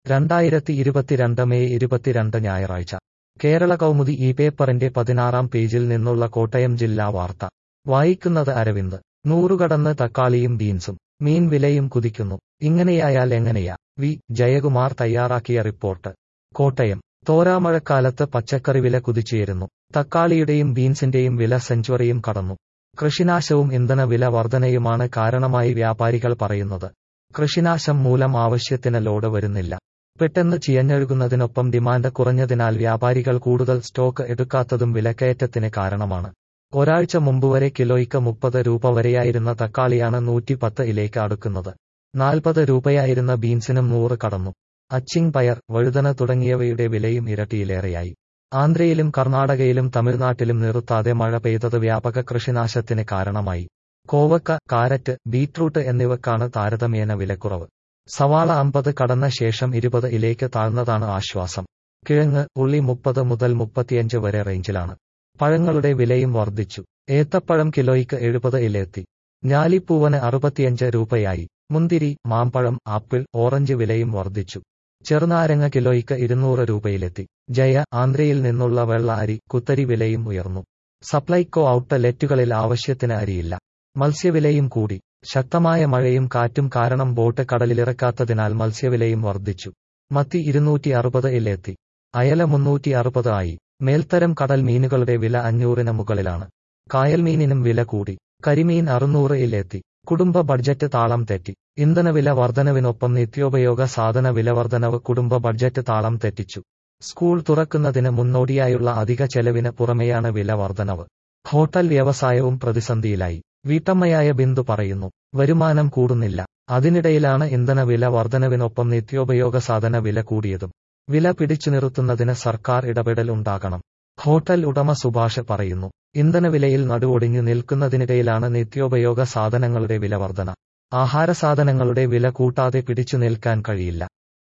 രണ്ടായിരത്തി ഇരുപത്തിരണ്ട് മെയ് ഇരുപത്തിരണ്ട് ഞായറാഴ്ച കേരള കൗമുദി ഈ പേപ്പറിന്റെ പതിനാറാം പേജിൽ നിന്നുള്ള കോട്ടയം ജില്ലാ വാർത്ത വായിക്കുന്നത് അരവിന്ദ് നൂറുകടന്ന് തക്കാളിയും ബീൻസും മീൻ വിലയും കുതിക്കുന്നു ഇങ്ങനെയായാൽ എങ്ങനെയാ വി ജയകുമാർ തയ്യാറാക്കിയ റിപ്പോർട്ട് കോട്ടയം തോരാമഴക്കാലത്ത് പച്ചക്കറി വില കുതിച്ചുയരുന്നു തക്കാളിയുടെയും ബീൻസിന്റെയും വില സെഞ്ചുറിയും കടന്നു കൃഷിനാശവും ഇന്ധന വില വർധനയുമാണ് കാരണമായി വ്യാപാരികൾ പറയുന്നത് കൃഷിനാശം മൂലം ആവശ്യത്തിന് ലോഡ് വരുന്നില്ല പെട്ടെന്ന് ചിയഞ്ഞൊഴുകുന്നതിനൊപ്പം ഡിമാൻഡ് കുറഞ്ഞതിനാൽ വ്യാപാരികൾ കൂടുതൽ സ്റ്റോക്ക് എടുക്കാത്തതും വിലക്കയറ്റത്തിന് കാരണമാണ് ഒരാഴ്ച മുമ്പ് വരെ കിലോയ്ക്ക് മുപ്പത് രൂപ വരെയായിരുന്ന തക്കാളിയാണ് നൂറ്റിപ്പത്ത് ഇലേക്ക് അടുക്കുന്നത് നാൽപ്പത് രൂപയായിരുന്ന ബീൻസിനും നൂറ് കടന്നു അച്ചിങ് പയർ വഴുതന തുടങ്ങിയവയുടെ വിലയും ഇരട്ടിയിലേറെയായി ആന്ധ്രയിലും കർണാടകയിലും തമിഴ്നാട്ടിലും നിർത്താതെ മഴ പെയ്തത് വ്യാപക കൃഷിനാശത്തിന് കാരണമായി കോവക്ക കാരറ്റ് ബീറ്റ്റൂട്ട് എന്നിവക്കാണ് താരതമ്യേന വിലക്കുറവ് സവാള അമ്പത് കടന്ന ശേഷം ഇരുപത് ഇലേക്ക് താഴ്ന്നതാണ് ആശ്വാസം കിഴങ്ങ് ഉള്ളി മുപ്പത് മുതൽ മുപ്പത്തിയഞ്ച് വരെ റേഞ്ചിലാണ് പഴങ്ങളുടെ വിലയും വർദ്ധിച്ചു ഏത്തപ്പഴം കിലോയ്ക്ക് എഴുപത് ഇലെത്തി ഞാലിപ്പൂവന് അറുപത്തിയഞ്ച് രൂപയായി മുന്തിരി മാമ്പഴം ആപ്പിൾ ഓറഞ്ച് വിലയും വർദ്ധിച്ചു ചെറുനാരങ്ങ കിലോയ്ക്ക് ഇരുന്നൂറ് രൂപയിലെത്തി ജയ ആന്ധ്രയിൽ നിന്നുള്ള വെള്ള അരി കുത്തരി വിലയും ഉയർന്നു സപ്ലൈകോ ഔട്ട്ലെറ്റുകളിൽ ആവശ്യത്തിന് അരിയില്ല മത്സ്യവിലയും കൂടി ശക്തമായ മഴയും കാറ്റും കാരണം ബോട്ട് കടലിലിറക്കാത്തതിനാൽ മത്സ്യവിലയും വർദ്ധിച്ചു മത്തി ഇരുന്നൂറ്റി അറുപത് ഇലെത്തി അയല മുന്നൂറ്റി അറുപത് ആയി മേൽത്തരം കടൽ മീനുകളുടെ വില അഞ്ഞൂറിന് മുകളിലാണ് കായൽമീനിനും വില കൂടി കരിമീൻ അറുന്നൂറ് ഇലെത്തി കുടുംബ ബഡ്ജറ്റ് താളം തെറ്റി ഇന്ധനവില വർധനവിനൊപ്പം നിത്യോപയോഗ സാധന വില വർധനവ് കുടുംബ ബഡ്ജറ്റ് താളം തെറ്റിച്ചു സ്കൂൾ തുറക്കുന്നതിന് മുന്നോടിയായുള്ള അധിക ചെലവിന് പുറമെയാണ് വില വർധനവ് ഹോട്ടൽ വ്യവസായവും പ്രതിസന്ധിയിലായി വീട്ടമ്മയായ ബിന്ദു പറയുന്നു വരുമാനം കൂടുന്നില്ല അതിനിടയിലാണ് ഇന്ധന വില വർധനവിനൊപ്പം നിത്യോപയോഗ സാധന വില കൂടിയതും വില പിടിച്ചു നിർത്തുന്നതിന് സർക്കാർ ഇടപെടൽ ഉണ്ടാകണം ഹോട്ടൽ ഉടമ സുഭാഷ് പറയുന്നു ഇന്ധനവിലയിൽ നടുവൊടിഞ്ഞു നിൽക്കുന്നതിനിടയിലാണ് നിത്യോപയോഗ സാധനങ്ങളുടെ വില വർധന ആഹാരസാധനങ്ങളുടെ വില കൂട്ടാതെ പിടിച്ചു നിൽക്കാൻ കഴിയില്ല